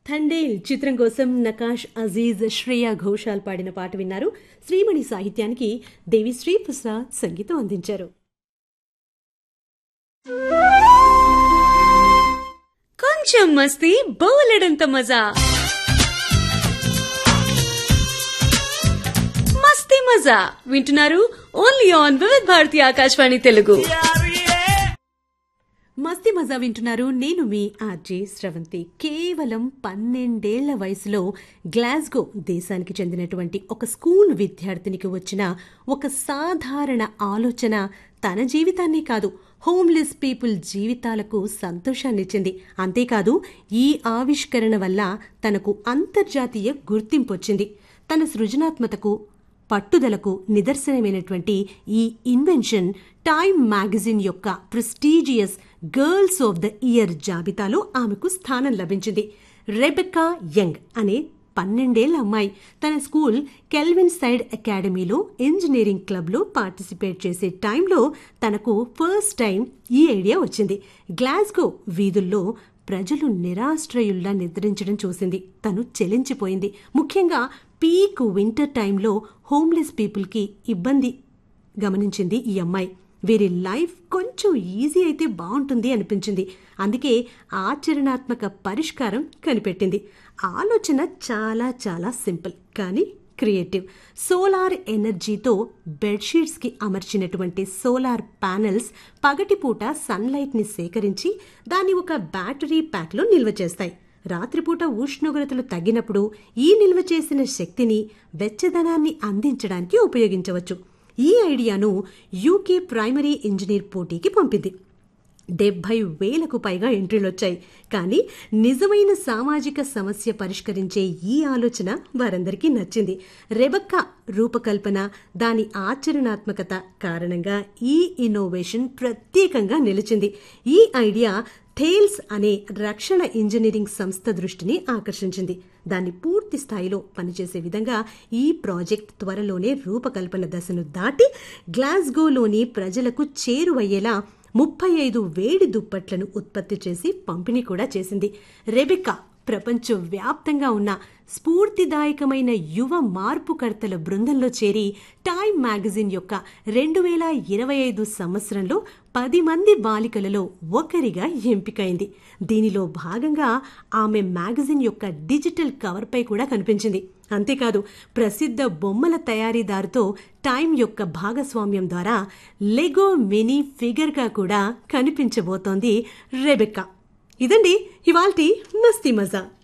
థండేల్ చిత్రం కోసం నకాష్ అజీజ్ శ్రేయా ఘోషాల్ పాడిన పాట విన్నారు శ్రీమణి సాహిత్యానికి దేవిశ్రీ ప్రసాద్ సంగీతం అందించారు కొంచెం మస్తీ బోలెడంత మజా మస్తీ మజా వింటున్నారు ఓన్లీ ఆన్ వివిధ భారతి ఆకాశవాణి తెలుగు మస్తి మజా వింటున్నారు నేను మీ ఆర్జే స్రవంతి కేవలం పన్నెండేళ్ల వయసులో గ్లాస్గో దేశానికి చెందినటువంటి ఒక స్కూల్ విద్యార్థినికి వచ్చిన ఒక సాధారణ ఆలోచన తన జీవితాన్నే కాదు హోమ్లెస్ పీపుల్ జీవితాలకు సంతోషాన్నిచ్చింది అంతేకాదు ఈ ఆవిష్కరణ వల్ల తనకు అంతర్జాతీయ గుర్తింపు వచ్చింది తన సృజనాత్మతకు పట్టుదలకు నిదర్శనమైనటువంటి ఈ ఇన్వెన్షన్ టైమ్ మ్యాగజిన్ యొక్క prestigious girls of the year జాబితాలో ఆమెకు స్థానం లభించింది రెబెక్కా యంగ్ అనే పన్నెండేళ్ల అమ్మాయి తన స్కూల్ కెల్విన్ సైడ్ అకాడమీలో ఇంజనీరింగ్ క్లబ్లో పార్టిసిపేట్ చేసే టైంలో తనకు ఫస్ట్ టైం ఈ ఐడియా వచ్చింది గ్లాస్గో వీధుల్లో ప్రజలు నిరాశ్రయుల్లా నిద్రించడం చూసింది తను చెలించిపోయింది ముఖ్యంగా పీక్ వింటర్ టైంలో హోమ్లెస్ పీపుల్కి ఇబ్బంది గమనించింది ఈ అమ్మాయి వీరి లైఫ్ కొంచెం ఈజీ అయితే బాగుంటుంది అనిపించింది అందుకే ఆచరణాత్మక పరిష్కారం కనిపెట్టింది ఆలోచన చాలా చాలా సింపుల్ కానీ క్రియేటివ్ సోలార్ ఎనర్జీతో బెడ్షీట్స్కి అమర్చినటువంటి సోలార్ ప్యానెల్స్ పగటిపూట సన్లైట్ని సేకరించి దాన్ని ఒక బ్యాటరీ ప్యాక్లో నిల్వ చేస్తాయి రాత్రిపూట ఉష్ణోగ్రతలు తగ్గినప్పుడు ఈ నిల్వ చేసిన శక్తిని వెచ్చదనాన్ని అందించడానికి ఉపయోగించవచ్చు ఈ ఐడియాను యూకే ప్రైమరీ ఇంజనీర్ పోటీకి పంపింది డెబ్బై వేలకు పైగా ఎంట్రీలొచ్చాయి కానీ నిజమైన సామాజిక సమస్య పరిష్కరించే ఈ ఆలోచన వారందరికీ నచ్చింది రెబక్క రూపకల్పన దాని ఆచరణాత్మకత కారణంగా ఈ ఇన్నోవేషన్ ప్రత్యేకంగా నిలిచింది ఈ ఐడియా థేల్స్ అనే రక్షణ ఇంజనీరింగ్ సంస్థ దృష్టిని ఆకర్షించింది దాన్ని పూర్తి స్థాయిలో పనిచేసే విధంగా ఈ ప్రాజెక్ట్ త్వరలోనే రూపకల్పన దశను దాటి గ్లాస్గోలోని ప్రజలకు చేరువయ్యేలా ముప్పై ఐదు వేడి దుప్పట్లను ఉత్పత్తి చేసి పంపిణీ కూడా చేసింది రెబెక్కా ప్రపంచవ్యాప్తంగా ఉన్న స్ఫూర్తిదాయకమైన యువ మార్పుకర్తల బృందంలో చేరి టైమ్ మ్యాగజిన్ యొక్క రెండు వేల ఇరవై ఐదు సంవత్సరంలో పది మంది బాలికలలో ఒకరిగా ఎంపికైంది దీనిలో భాగంగా ఆమె మ్యాగజిన్ యొక్క డిజిటల్ కవర్పై కూడా కనిపించింది అంతేకాదు ప్రసిద్ధ బొమ్మల తయారీదారుతో టైమ్ యొక్క భాగస్వామ్యం ద్వారా లెగో మినీ ఫిగర్గా కూడా కనిపించబోతోంది రెబెక్కా ఇదండి ఇవాల్టి మస్తీ మజా